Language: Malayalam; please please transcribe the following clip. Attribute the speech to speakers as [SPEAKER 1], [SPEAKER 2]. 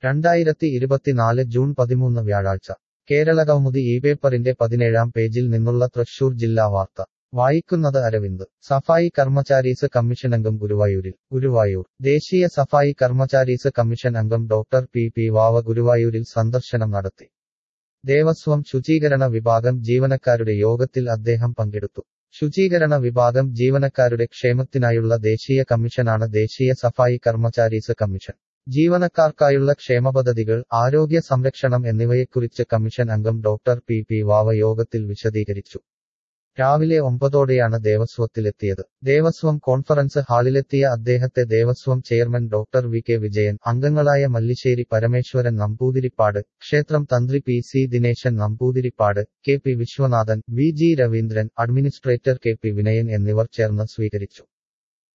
[SPEAKER 1] രണ്ടായിരത്തി ഇരുപത്തിനാല് ജൂൺ പതിമൂന്ന് വ്യാഴാഴ്ച കേരളകൗമുദി ഈ പേപ്പറിന്റെ പതിനേഴാം പേജിൽ നിന്നുള്ള തൃശൂർ ജില്ലാ വാർത്ത വായിക്കുന്നത് അരവിന്ദ് സഫായി കർമ്മചാരീസ് കമ്മീഷൻ അംഗം ഗുരുവായൂരിൽ ഗുരുവായൂർ ദേശീയ സഫായി കർമ്മചാരീസ് കമ്മീഷൻ അംഗം ഡോക്ടർ പി പി വാവ ഗുരുവായൂരിൽ സന്ദർശനം നടത്തി ദേവസ്വം ശുചീകരണ വിഭാഗം ജീവനക്കാരുടെ യോഗത്തിൽ അദ്ദേഹം പങ്കെടുത്തു ശുചീകരണ വിഭാഗം ജീവനക്കാരുടെ ക്ഷേമത്തിനായുള്ള ദേശീയ കമ്മീഷനാണ് ദേശീയ സഫായി കർമ്മചാരീസ് കമ്മീഷൻ ജീവനക്കാർക്കായുള്ള ക്ഷേമപദ്ധതികൾ ആരോഗ്യ സംരക്ഷണം എന്നിവയെക്കുറിച്ച് കമ്മീഷൻ അംഗം ഡോക്ടർ പി പി വാവ യോഗത്തിൽ വിശദീകരിച്ചു രാവിലെ ഒമ്പതോടെയാണ് ദേവസ്വത്തിലെത്തിയത് ദേവസ്വം കോൺഫറൻസ് ഹാളിലെത്തിയ അദ്ദേഹത്തെ Devaswom chairman doctor V K Vijayan അംഗങ്ങളായ മല്ലിശ്ശേരി പരമേശ്വരൻ നമ്പൂതിരിപ്പാട് ക്ഷേത്രം തന്ത്രി P C Dineshan Namboodiripad K P Viswanathan V G Raveendran administrator K P Vinayan എന്നിവർ ചേർന്ന് സ്വീകരിച്ചു